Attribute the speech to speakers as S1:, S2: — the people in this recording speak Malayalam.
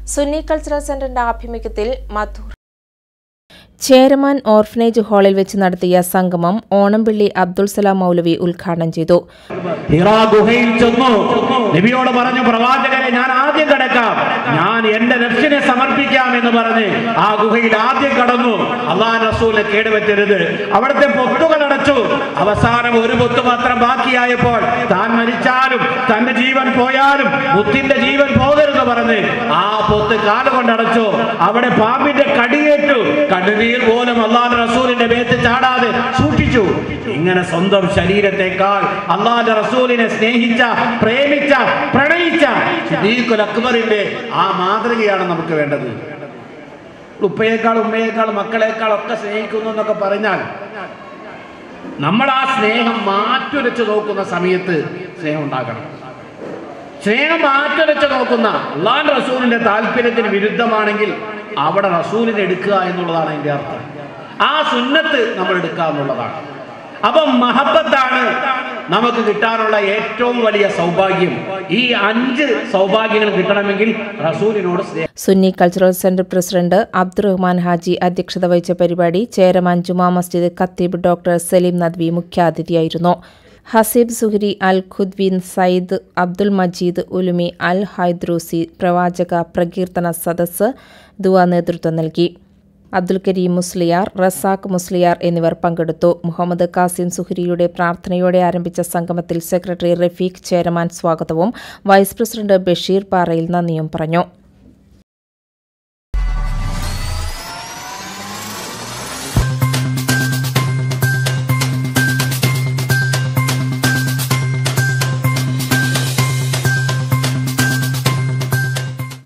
S1: സുന്നി കൾച്ചറൽ സെന്ററിന്റെ ആഭിമുഖ്യത്തിൽ മധൂർ ചേരമാൻ ഓർഫനേജ് ഹാളിൽ വെച്ച് നടത്തിയ സംഗമം ഓണംപിള്ളി അബ്ദുൾ സലാം മൗലവി ഉദ്ഘാടനം ചെയ്തു
S2: ഹിറാ ഗുഹയിൽ ചെന്നു നബിയോട് പറഞ്ഞു പ്രവാചകരെ ഞാൻ ആദ്യം കിടക്കാം ഞാൻ എന്റെ നഫ്സിനെ സമർപ്പിക്കാം എന്ന് പറഞ്ഞ് ആ ഗുഹയിൽ ആദ്യം കടന്നു അള്ളാഹ് റസൂലിനെ കേടുവെറ്റരുത് അവിടുത്തെ പൊത്തുകൾ അടച്ചു അവസാനം ഒരു പൊത്ത് മാത്രം ബാക്കിയായപ്പോൾ താൻ മരിച്ചാലും തന്റെ ജീവൻ പോയാലും മുത്തിന്റെ ജീവൻ പോകരുത് പറഞ്ഞ് ആ പൊത്ത് കാലുകൊണ്ട് അടച്ചു അവിടെ പാമ്പിന്റെ കടിയേറ്റു കണ്ണുനീർ പോലും അള്ളാഹ് റസൂലിന്റെ മേത്ത് ചാടാതെ സൂക്ഷിച്ചു ഇങ്ങനെ സ്വന്തം ശരീരത്തെക്കാൾ അള്ളാഹ് റസൂലിനെ സ്നേഹിച്ച പ്രേമിച്ച പ്രണയിച്ച സിദ്ദീഖുൽ അക്ബറിന്റെ ആ മാതൃകയാണ് നമുക്ക് വേണ്ടത് ഉപ്പയേക്കാൾ ഉമ്മയേക്കാൾ മക്കളെക്കാൾ ഒക്കെ സ്നേഹിക്കുന്നു എന്നൊക്കെ പറഞ്ഞാൽ നമ്മൾ ആ സ്നേഹം മാറ്റുരച്ച് നോക്കുന്ന സമയത്ത് സ്നേഹം ഉണ്ടാകണം സ്നേഹം മാറ്റുരച്ച് നോക്കുന്ന അള്ളാൻ റസൂലിന്റെ താല്പര്യത്തിന് വിരുദ്ധമാണെങ്കിൽ അവിടെ റസൂലിനെ എടുക്കുക എന്നുള്ളതാണ് അതിന്റെ അർത്ഥം ആ സുന്നത്ത് നമ്മൾ എടുക്കുക എന്നുള്ളതാണ് അപ്പം മഹബത്താണ് നമുക്ക് കിട്ടാനുള്ള ഏറ്റവും വലിയ സൗഭാഗ്യം ഈ അഞ്ച് സൗഭാഗ്യങ്ങൾ കിട്ടണമെങ്കിൽ റസൂലിനോട് സ്നേഹം
S1: Sunni cultural centre president Abdurahman Haji അധ്യക്ഷത വഹിച്ച പരിപാടി ചേരമാൻ ജുമാ മസ്ജിദ് ഖത്തീബ് ഡോക്ടർ സലീം നദ്വി മുഖ്യാതിഥിയായിരുന്നു ഹസീബ് സുഹരി അൽ ഖുദ്വിൻ സയ്യിദ് അബ്ദുൽ മജീദ് ഉലുമി അൽ ഹൈദ്രൂസി പ്രവാചക പ്രകീർത്തന സദസ്സ് ദുവ നേതൃത്വം നൽകി അബ്ദുൽ കരീം മുസ്ലിയാർ റസാഖ് മുസ്ലിയാർ എന്നിവർ പങ്കെടുത്തു മുഹമ്മദ് കാസിം സുഹരിയുടെ പ്രാർത്ഥനയോടെ ആരംഭിച്ച സംഗമത്തിൽ സെക്രട്ടറി റഫീഖ് ചേരമാൻ സ്വാഗതവും വൈസ് പ്രസിഡന്റ് ബഷീർ പാറയിൽ നന്ദിയും പറഞ്ഞു